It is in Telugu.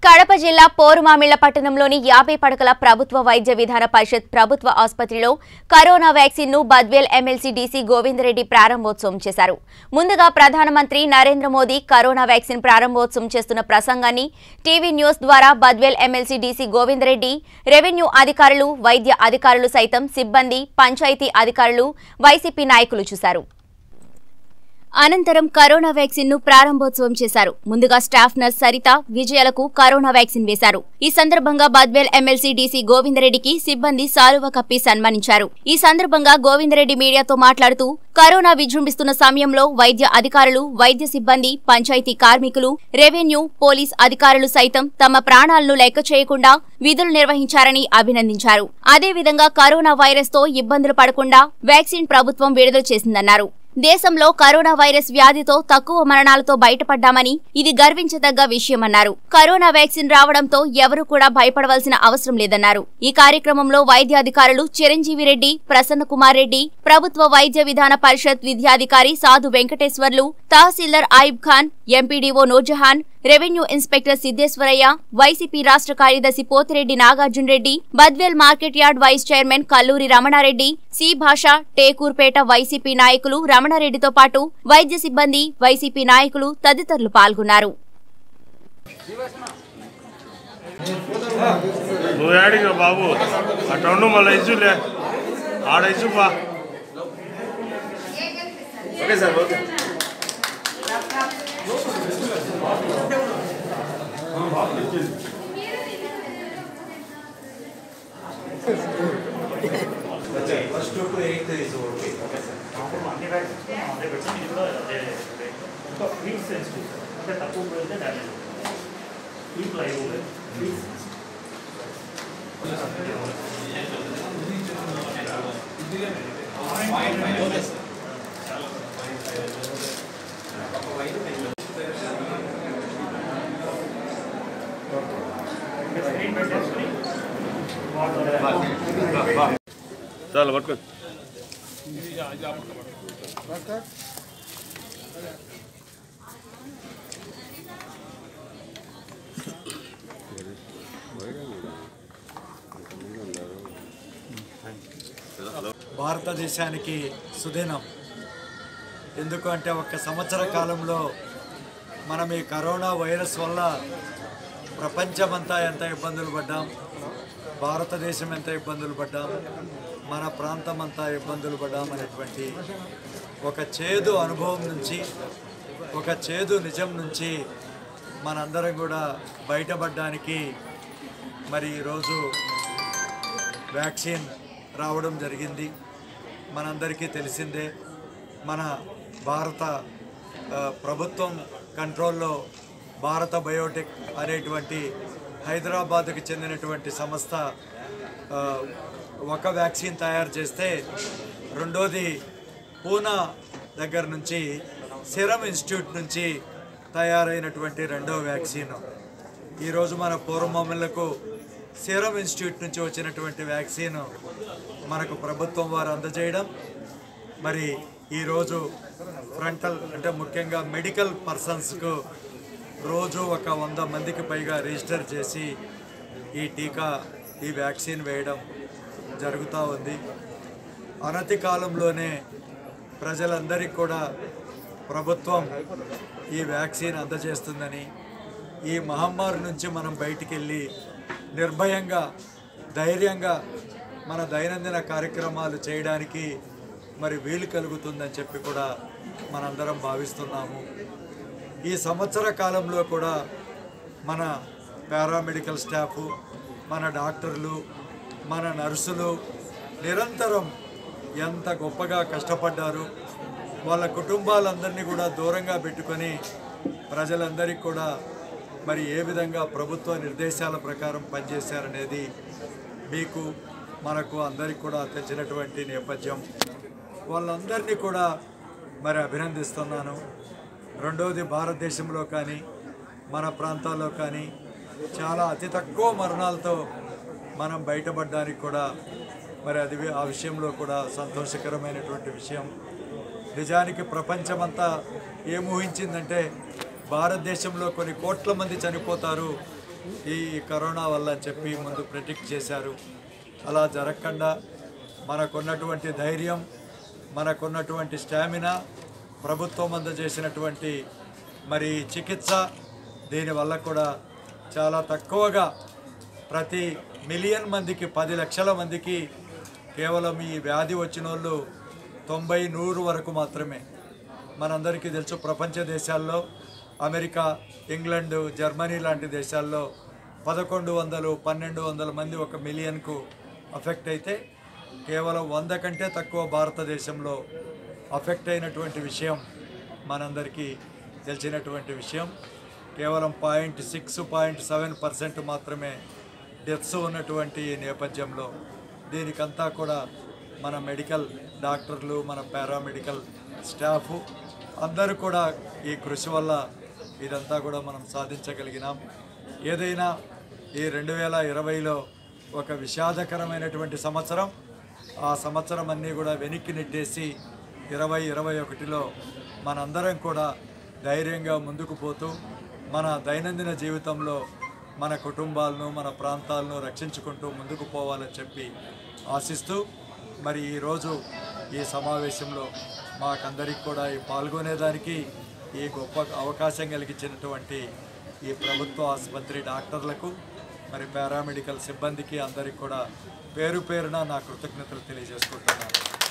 కడప జిల్లా పోరుమామిళ్ల పట్టణంలోని యాభై పడకల ప్రభుత్వ వైద్య విధాన పరిషత్ ప్రభుత్వ ఆసుపత్రిలో కరోనా వ్యాక్సిన్ ను బద్వేల్ ఎమ్మెల్సీ డీసీ గోవిందరెడ్డి ప్రారంభోత్సవం చేశారు ముందుగా ప్రధానమంత్రి నరేంద్ర మోదీ కరోనా వ్యాక్సిన్ ప్రారంభోత్సవం చేస్తున్న ప్రసంగాన్ని టీవీ న్యూస్ ద్వారా Badvel MLC DC Govindareddy revenue అధికారులు వైద్య అధికారులు సైతం సిబ్బంది పంచాయతీ అధికారులు వైసీపీ నాయకులు చూశారు అనంతరం కరోనా వ్యాక్సిన్ ను ప్రారంభోత్సవం చేశారు ముందుగా స్టాఫ్ నర్స్ సరిత విజయాలకు కరోనా వ్యాక్సిన్ వేశారు ఈ సందర్భంగా బద్వేల్ ఎమ్మెల్సీ డీసీ గోవిందరెడ్డికి సిబ్బంది సాలువ కప్పి సన్మానించారు ఈ సందర్భంగా గోవిందరెడ్డి మీడియాతో మాట్లాడుతూ కరోనా విజృంభిస్తున్న సమయంలో వైద్య అధికారులు వైద్య సిబ్బంది పంచాయతీ కార్మికులు రెవెన్యూ పోలీస్ అధికారులు సైతం తమ ప్రాణాలను లెక్క చేయకుండా విధులు నిర్వహించారని అభినందించారు అదేవిధంగా కరోనా వైరస్ తో ఇబ్బందులు పడకుండా వ్యాక్సిన్ ప్రభుత్వం విడుదల చేసిందన్నారు దేశంలో కరోనా వైరస్ వ్యాధితో తక్కువ మరణాలతో బయటపడ్డామని ఇది గర్వించదగ్గ విషయమన్నారు కరోనా వ్యాక్సిన్ రావడంతో ఎవరూ కూడా భయపడవలసిన అవసరం లేదన్నారు ఈ కార్యక్రమంలో వైద్య అధికారులు చిరంజీవి రెడ్డి ప్రసన్న కుమార్ రెడ్డి ప్రభుత్వ వైద్య విధాన పరిషత్ విద్యాధికారి Sadhu Venkateswarlu tahsildar Ayib Khan MPDO Noorjahan revenue inspector Siddeswarayya YCP రాష్ట్ర కార్యదర్శి Pothireddy Nagarjuna Reddy Badvel market yard vice chairman Kalluri Ramanareddy C Basha Tekurpeta YCP నాయకులు రమణారెడ్డితో పాటు వైద్య సిబ్బంది వైసీపీ నాయకులు తదితరులు పాల్గొన్నారు నువ్వు ఏడిగా బాబు అటు ఉండు మళ్ళీ ఇచ్చులే ఆడ ఇచ్చుపా okay sir okay first to eighth is okay okay sir చాలు పట్టుకో భారతదేశానికి సుదినం ఎందుకు అంటే ఒక సంవత్సర కాలంలో మనం ఈ కరోనా వైరస్ వల్ల ప్రపంచమంతా ఎంత ఇబ్బందులు పడ్డాం భారతదేశం ఎంత ఇబ్బందులు పడ్డాం మన ప్రాంతం అంతా ఇబ్బందులు పడ్డాం అనేటువంటి ఒక చేదు అనుభవం నుంచి ఒక చేదు నిజం నుంచి మనందరం కూడా బయటపడడానికి మరి ఈరోజు వ్యాక్సిన్ రావడం జరిగింది మనందరికీ తెలిసిందే మన భారత ఆ, ప్రభుత్వం కంట్రోల్లో భారత బయోటెక్ అనేటువంటి హైదరాబాద్కి చెందినటువంటి సంస్థ ఆ, ఒక వ్యాక్సిన్ తయారు చేస్తే రెండోది పూనా దగ్గర నుంచి సిరం ఇన్స్టిట్యూట్ నుంచి తయారైనటువంటి రెండో వ్యాక్సిన్ ఈరోజు మన పూర్వమమ్మలకు సీరం ఇన్స్టిట్యూట్ నుంచి వచ్చినటువంటి వ్యాక్సిన్ మనకు ప్రభుత్వం వారు అందజేయడం మరి ఈరోజు ఫ్రంటల్ అంటే ముఖ్యంగా మెడికల్ పర్సన్స్కు రోజు ఒక వంద మందికి పైగా రిజిస్టర్ చేసి ఈ టీకా ఈ వ్యాక్సిన్ వేయడం జరుగుతూ ఉంది అనతి కాలంలోనే ప్రజలందరికీ కూడా ప్రభుత్వం ఈ వ్యాక్సిన్ అందజేస్తుందని ఈ మహమ్మారి నుంచి మనం బయటికి వెళ్ళి నిర్భయంగా ధైర్యంగా మన దైనందిన కార్యక్రమాలు చేయడానికి మరి వీలు కలుగుతుందని చెప్పి కూడా మనందరం భావిస్తున్నాము ఈ సంవత్సర కాలంలో కూడా మన పారామెడికల్ స్టాఫ్ మన డాక్టర్లు మన నర్సులు నిరంతరం ఎంత గొప్పగా కష్టపడ్డారు వాళ్ళ కుటుంబాలందరినీ కూడా దూరంగా పెట్టుకొని ప్రజలందరికీ కూడా మరి ఏ విధంగా ప్రభుత్వ నిర్దేశాల ప్రకారం పనిచేశారనేది మీకు మనకు అందరికీ కూడా తెలిసినటువంటి నేపథ్యం వాళ్ళందరినీ కూడా మరి అభినందిస్తున్నాను రెండవది భారతదేశంలో కానీ మన ప్రాంతాల్లో కానీ చాలా అతి తక్కువ మరణాలతో మనం బయటపడడానికి కూడా మరి అది ఆ విషయంలో కూడా సంతోషకరమైనటువంటి విషయం నిజానికి ప్రపంచమంతా ఏం ఊహించిందంటే భారతదేశంలో కొన్ని కోట్ల మంది చనిపోతారు ఈ కరోనా వల్ల అని చెప్పి ముందు ప్రిడిక్ట్ చేశారు అలా జరగకుండా మనకున్నటువంటి ధైర్యం మనకున్నటువంటి స్టామినా ప్రభుత్వం అందజేసినటువంటి మరి చికిత్స దీనివల్ల కూడా చాలా తక్కువగా ప్రతి మిలియన్ మందికి పది లక్షల మందికి కేవలం ఈ వ్యాధి వచ్చిన వాళ్ళు తొంభై నూరు వరకు మాత్రమే మనందరికీ తెలుసు ప్రపంచ దేశాల్లో అమెరికా ఇంగ్లాండ్ జర్మనీ లాంటి దేశాల్లో పదకొండు వందలు పన్నెండు వందల మంది ఒక మిలియన్కు అఫెక్ట్ అయితే కేవలం వంద కంటే తక్కువ భారతదేశంలో అఫెక్ట్ అయినటువంటి విషయం మనందరికీ తెలిసినటువంటి విషయం కేవలం point six point seven percent మాత్రమే డెత్స్ ఉన్నటువంటి ఈ నేపథ్యంలో దీనికంతా కూడా మన మెడికల్ డాక్టర్లు మన పారామెడికల్ స్టాఫ్ అందరూ కూడా ఈ కృషి వల్ల ఇదంతా కూడా మనం సాధించగలిగినాం ఏదైనా ఈ రెండు వేల ఇరవైలో ఒక విషాదకరమైనటువంటి సంవత్సరం ఆ సంవత్సరం అన్నీ కూడా వెనక్కి నెట్టేసి ఇరవై ఇరవై ఒకటిలో మనందరం కూడా ధైర్యంగా ముందుకు పోతూ మన దైనందిన జీవితంలో మన కుటుంబాలను మన ప్రాంతాలను రక్షించుకుంటూ ముందుకు పోవాలని చెప్పి ఆశిస్తూ మరి ఈరోజు ఈ సమావేశంలో మాకందరికి కూడా ఈ పాల్గొనేదానికి ఈ గొప్ప అవకాశం కలిగించినటువంటి ఈ ప్రభుత్వ ఆసుపత్రి డాక్టర్లకు మరి పారామెడికల్ సిబ్బందికి అందరికి కూడా పేరు పేరున నా కృతజ్ఞతలు తెలియజేసుకుంటున్నాను